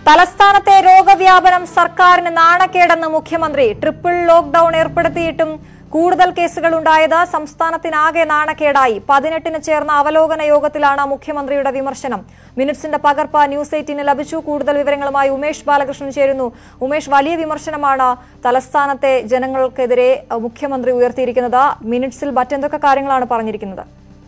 തലസ്ഥാനത്തെ രോഗവ്യാപനം സർക്കാരിന് നാണക്കേടെന്ന് മുഖ്യമന്ത്രി ട്രിപ്പിൾ ലോക്ഡൌൺ ഏർപ്പെടുത്തിയിട്ടും കൂടുതൽ കേസുകൾ ഉണ്ടായത് സംസ്ഥാനത്തിനാകെ നാണക്കേടായി പതിനെട്ടിന് ചേർന്ന അവലോകന യോഗത്തിലാണ് മുഖ്യമന്ത്രിയുടെ വിമർശനം മിനിറ്റ്സിന്റെ പകർപ്പ് ന്യൂസ് എയ്റ്റീന് ലഭിച്ചു കൂടുതൽ വിവരങ്ങളുമായി ഉമേഷ് ബാലകൃഷ്ണൻ ചേരുന്നു ഉമേഷ് വലിയ വിമർശനമാണ് തലസ്ഥാനത്തെ ജനങ്ങൾക്കെതിരെ അഹ്, മുഖ്യമന്ത്രി ഉയർത്തിയിരിക്കുന്നത് മിനിറ്റ്സിൽ മറ്റെന്തൊക്കെ കാര്യങ്ങളാണ് പറഞ്ഞിരിക്കുന്നത്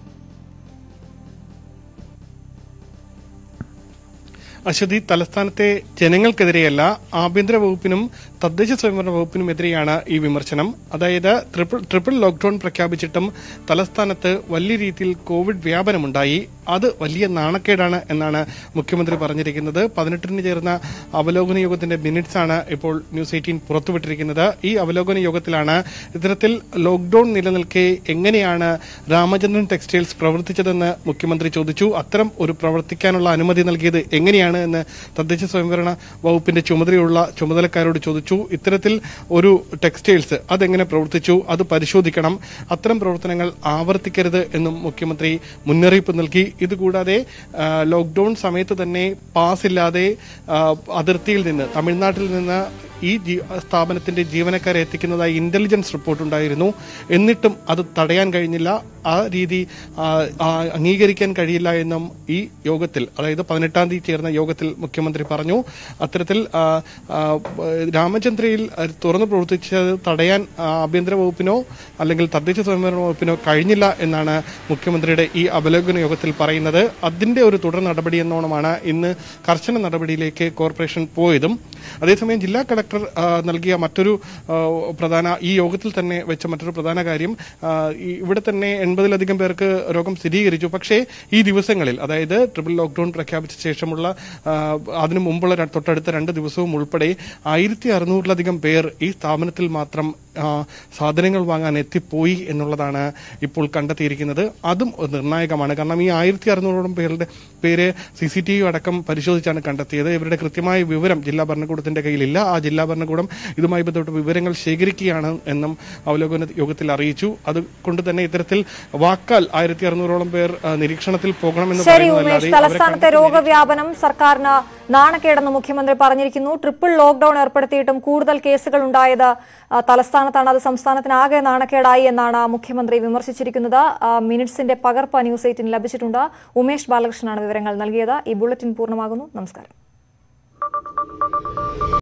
അശ്വതി തലസ്ഥാനത്തെ ജനങ്ങൾക്കെതിരെയല്ല ആഭ്യന്തര വകുപ്പിനും തദ്ദേശ സ്വയംഭരണ വകുപ്പിനും എതിരെയാണ് ഈ വിമർശനം അതായത് ട്രിപ്പിൾ ട്രിപ്പിൾ ലോക്ഡൌൺ പ്രഖ്യാപിച്ചിട്ടും തലസ്ഥാനത്ത് വലിയ രീതിയിൽ കോവിഡ് വ്യാപനമുണ്ടായി അത് വലിയ നാണക്കേടാണ് എന്നാണ് മുഖ്യമന്ത്രി പറഞ്ഞിരിക്കുന്നത് പതിനെട്ടിന് ചേർന്ന അവലോകന യോഗത്തിന്റെ മിനിറ്റ്സ് ആണ് ഇപ്പോൾ ന്യൂസ് എയ്റ്റീൻ പുറത്തുവിട്ടിരിക്കുന്നത് ഈ അവലോകന യോഗത്തിലാണ് ഇത്തരത്തിൽ ലോക്ഡൌൺ നിലനിൽക്കെ എങ്ങനെയാണ് രാമചന്ദ്രൻ ടെക്സ്റ്റൈൽസ് പ്രവർത്തിച്ചതെന്ന് മുഖ്യമന്ത്രി ചോദിച്ചു അത്തരം ഒരു പ്രവർത്തിക്കാനുള്ള അനുമതി നൽകിയത് എങ്ങനെയാണ് എന്ന് തദ്ദേശ സ്വയംഭരണ വകുപ്പിന്റെ ചുമതലയുള്ള ചുമതലക്കാരോട് ചോദിച്ചു ഇത്തരത്തിൽ ഒരു ടെക്സ്റ്റൈൽസ് അതെങ്ങനെ പ്രവർത്തിച്ചു അത് പരിശോധിക്കണം അത്തരം പ്രവർത്തനങ്ങൾ ആവർത്തിക്കരുത് എന്നും മുഖ്യമന്ത്രി മുന്നറിയിപ്പ് നൽകി ഇതുകൂടാതെ ആ, ലോക്ഡൌൺ സമയത്ത് തന്നെ പാസ് ഇല്ലാതെ ആ, അതിർത്തിയിൽ നിന്ന് തമിഴ്നാട്ടിൽ നിന്ന് ഈ ജീ- സ്ഥാപനത്തിന്റെ ജീവനക്കാരെ എത്തിക്കുന്നതായി ഇന്റലിജൻസ് റിപ്പോർട്ട് ഉണ്ടായിരുന്നു എന്നിട്ടും അത് തടയാൻ കഴിഞ്ഞില്ല ആ രീതി ആ, ആ, അംഗീകരിക്കാൻ കഴിയില്ല എന്നും ഈ യോഗത്തിൽ അതായത് പതിനെട്ടാം തീയതി ചേർന്ന യോഗത്തിൽ മുഖ്യമന്ത്രി പറഞ്ഞു അത്തരത്തിൽ ആ, ആ, രാമചന്ദ്രയിൽ തുറന്നു പ്രവർത്തിച്ചത് തടയാൻ ആ, ആഭ്യന്തര വകുപ്പിനോ അല്ലെങ്കിൽ തദ്ദേശ സ്വയംഭരണ വകുപ്പിനോ കഴിഞ്ഞില്ല എന്നാണ് മുഖ്യമന്ത്രിയുടെ ഈ അവലോകന യോഗത്തിൽ പറയുന്നത് അതിന്റെ ഒരു തുടർ നടപടി എന്നോണമാണ് ഇന്ന് കർശന നടപടിയിലേക്ക് കോർപ്പറേഷൻ പോയതും അതേസമയം ജില്ലാ കളക്ടർ ആ, നൽകിയ മറ്റൊരു ആ, പ്രധാന ഈ യോഗത്തിൽ തന്നെ വെച്ച മറ്റൊരു പ്രധാന കാര്യം ആ, ഈ- ഇവിടെ തന്നെ എൺപതിലധികം പേർക്ക് രോഗം സ്ഥിരീകരിച്ചു പക്ഷേ ഈ ദിവസങ്ങളിൽ അതായത് ട്രിപ്പിൾ ലോക്ഡൌൺ പ്രഖ്യാപിച്ച ശേഷമുള്ള ആ, അതിനു മുമ്പുള്ള ര- തൊട്ടടുത്ത രണ്ട് ദിവസവും ഉൾപ്പെടെ ആയിരത്തി അറുന്നൂറിലധികം പേർ ഈ സ്ഥാപനത്തിൽ മാത്രം ആ, സാധനങ്ങൾ വാങ്ങാൻ എത്തിപ്പോയി എന്നുള്ളതാണ് ഇപ്പോൾ കണ്ടെത്തിയിരിക്കുന്നത് അതും ഒരു നിർണായകമാണ് കാരണം ഈ ആയിരത്തി അറുന്നൂറോളം പേരുടെ പേര് സി സി ടി വി അടക്കം പരിശോധിച്ചാണ് കണ്ടെത്തിയത് ഇവരുടെ കൃത്യമായ വിവരം ജില്ലാ ഭരണകൂടത്തിന്റെ കയ്യിലില്ല ആ ജില്ലാ ഭരണകൂടം ഇതുമായി ബന്ധപ്പെട്ട് വിവരങ്ങൾ ശേഖരിക്കുകയാണ് എന്നും അവലോകന യോഗത്തിൽ അറിയിച്ചു അതുകൊണ്ട് തന്നെ ഇത്തരത്തിൽ വാക്കാൽ ആയിരത്തി അറുന്നൂറോളം പേർ ആ, നിരീക്ഷണത്തിൽ പോകണമെന്ന് ശരി പറയുന്നതല്ലാതെ ഉമേഷ് അവരെ തലസ്ഥാനത്തെ കണ്ടെത്തി രോഗവ്യാപനം സർക്കാരിന് നാണക്കേടെന്ന് മുഖ്യമന്ത്രി പറഞ്ഞിരിക്കുന്നു ട്രിപ്പിൾ ലോക്ഡൌൺ ഏർപ്പെടുത്തിയിട്ടും കൂടുതൽ കേസുകൾ ഉണ്ടായത് ആ, തലസ്ഥാനത്താണ് അത് സംസ്ഥാനത്തിനാകെ നാണക്കേടായി എന്നാണ് മുഖ്യമന്ത്രി വിമർശിച്ചിരിക്കുന്നത് ആ, മിനിറ്റ്സിന്റെ പകർപ്പ് ന്യൂസ് എയ്റ്റിന് ലഭിച്ചിട്ടുണ്ട് ഉമേഷ് ബാലകൃഷ്ണനാണ് വിവരങ്ങൾ നൽകിയത് ഈ ബുള്ളറ്റിൻ പൂർണ്ണമാകുന്നു നമസ്കാരം